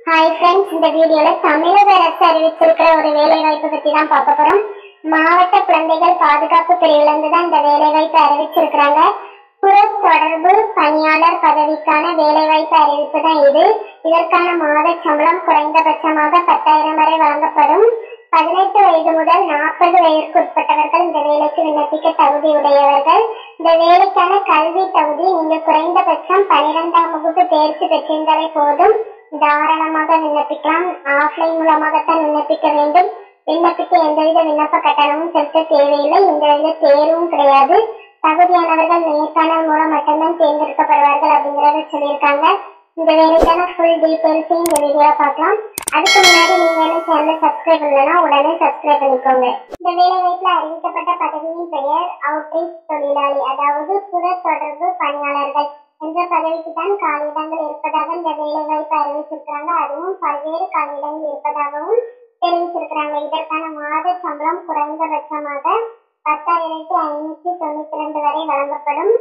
hi friends இந்த வீடியோல தமிழக அரசு அறிவிச்சிருக்கிற ஒரு வேலை வாய்ப்பு பத்தி தான் பார்க்க போறோம் மாவட்ட குழந்தைகள் பாதுகாப்பு பிரிவுல இருந்து தான் இந்த வேலை வாய்ப்பு அறிவிச்சிருக்கிறாங்க புற தொடர்பு பணியாளர் பதவிக்கான வேலை வாய்ப்பு அறிவிப்பு தான் இது இதற்கான மாத சம்பளம் குறைந்தபட்சமாக பத்தாயிரம் வரை வழங்கப்படும் பதினெட்டு வயது முதல் நாற்பது வயதுக்கு உட்பட்டவர்கள் இந்த வேலைக்கு விண்ணப்பிக்க தகுதியுடையவர்கள் இந்த வேலைக்கான கல்வி தகுதி நீங்க குறைந்தபட்சம் பனிரெண்டாம் வகுப்பு தேர்ச்சி பெற்றிருந்தாலே போதும் தாராளமாக விண்ணப்பிக்கலாம் ஆஃப்லைன் மூலமாகத்தான் விண்ணப்பிக்க வேண்டும் விண்ணப்பிக்க எந்தவித விண்ணப்ப கட்டணமும் செலுத்த தேவையில்லை எந்தவித தேர்வும் கிடையாது தகுதியானவர்கள் நேர்காணல் மூலம் மட்டும்தான் தேர்ந்தெடுக்கப்படுவார்கள் அப்படிங்கறத சொல்லியிருக்காங்க இந்த வேலைக்கான ஃபுல் டீடைல்ஸையும் இந்த வீடியோல பார்க்கலாம் அதுக்கு முன்னாடி நீங்க என்ன சேனலை சப்ஸ்கிரைப் பண்ணலன்னா உடனே சப்ஸ்கிரைப் பண்ணிக்கோங்க இந்த வேலை வாய்ப்புல அறிவிக்கப்பட்ட பதவியின் பெயர் அவுட்ரீச் தொழிலாளி அதாவது புற தொடர்பு பணியாளர்கள் என்ற பதவிக்கு தான் காலியிடங்கள் இருப்பதாக இந்த வேலை வாய்ப்பு அறிவிச்சிருக்கிறாங்க அதுவும் பல்வேறு காலியிடங்கள் இருப்பதாகவும் தெரிவிச்சிருக்கிறாங்க இதற்கான மாத சம்பளம் குறைந்தபட்சமாக பத்தாயிரத்தி ஐநூத்தி தொண்ணூத்தி ரெண்டு வரை வழங்கப்படும்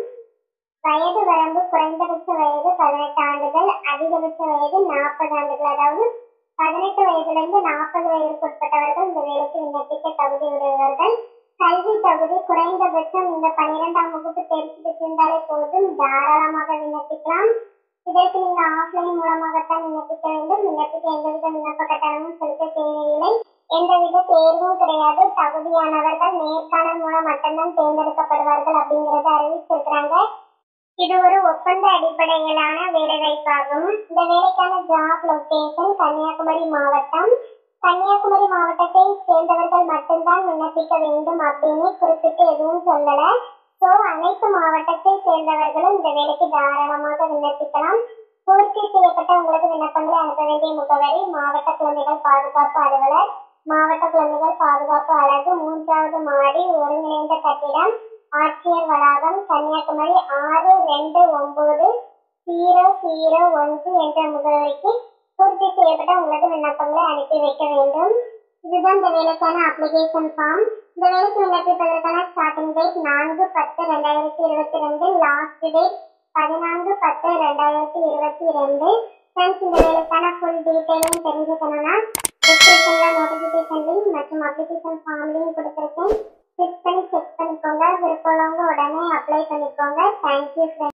வயது வரம்பு குறைந்தபட்ச வயது பதினெட்டு ஆண்டுகள் அதிகபட்ச வயது நாற்பது ஆண்டுகள் அதாவது பதினெட்டு வயதுல இருந்து நாற்பது வயதுக்கு உட்பட்டவர்கள் இந்த வேலைக்கு விண்ணப்பிக்க தகுதி உடையவர்கள் கல்வி தகுதி குறைந்தபட்சம் இந்த பன்னிரெண்டாம் வகுப்பு தேர்ச்சி பெற்றிருந்தாலே போதும் தாராளமாக விண்ணப்பிக்கலாம் இதற்கு நீங்க ஆஃப்லைன் மூலமாகத்தான் விண்ணப்பிக்க வேண்டும் விண்ணப்பிக்க எந்தவித விண்ணப்ப கட்டணமும் செலுத்த தேவையில்லை எந்தவித தேர்வும் கிடையாது தகுதியானவர்கள் நேர்காணல் மூலம் மட்டும்தான் தேர்ந்தெடுக்கப்படுவார்கள் அப்படிங்கறத அறிவிச்சிருக்கிறாங்க இது ஒரு ஒப்பந்த அடிப்படையிலான வேலைவாய்ப்பாகும் இந்த வேலைக்கான ஜாப் லொகேஷன் கன்னியாகுமரி மாவட்டம் கன்னியாகுமரி மாவட்டத்தை சேர்ந்தவர்கள் மட்டும்தான் விண்ணப்பிக்க வேண்டும் அப்படின்னு குறிப்பிட்டு எதுவும் சொல்லல சோ அனைத்து மாவட்டத்தை சேர்ந்தவர்களும் இந்த வேலைக்கு தாராளமாக விண்ணப்பிக்கலாம் பூர்த்தி செய்யப்பட்ட உங்களுக்கு விண்ணப்பங்களை அனுப்ப வேண்டிய முகவரி மாவட்ட குழந்தைகள் பாதுகாப்பு அலுவலர் மாவட்ட குழந்தைகள் பாதுகாப்பு அலகு மூன்றாவது மாடி ஒருங்கிணைந்த கட்டிடம் ஆட்சியர் வளாகம் கன்னியாகுமரி ஆறு ரெண்டு ஒன்பது ஜீரோ ஜீரோ ஒன்று என்ற முகவரிக்கு பூர்த்தி செய்யப்பட்ட உங்களது விண்ணப்பங்களை அனுப்பி வைக்க வேண்டும் இதுதான் இந்த வேலைக்கான அப்ளிகேஷன் ஃபார்ம் இந்த வேலைக்கு விண்ணப்பிப்பதற்கான ஸ்டார்டிங் டேட் நான்கு பத்து ரெண்டாயிரத்தி இருபத்தி ரெண்டு லாஸ்ட் டேட் பதினான்கு பத்து ரெண்டாயிரத்தி இருபத்தி ரெண்டு ஃப்ரெண்ட்ஸ் இந்த வேலைக்கான ஃபுல் டீட்டெயிலும் தெரிஞ்சுக்கணும்னா டிஸ்கிரிப்ஷனில் நோட்டிஃபிகேஷன் லிங்க் மற்றும் அப்ளிகேஷன் ஃபார்ம் லிங்க் கொடுத்துருக்கேன் கிளிக் பண்ணி செக் பண்ணிக்கோங்க விருப்பம் உள்ளவங்க உடனே அப்ளை பண்ணிக்கோங்க தேங்க்யூ ஃப்ரெண்ட்ஸ்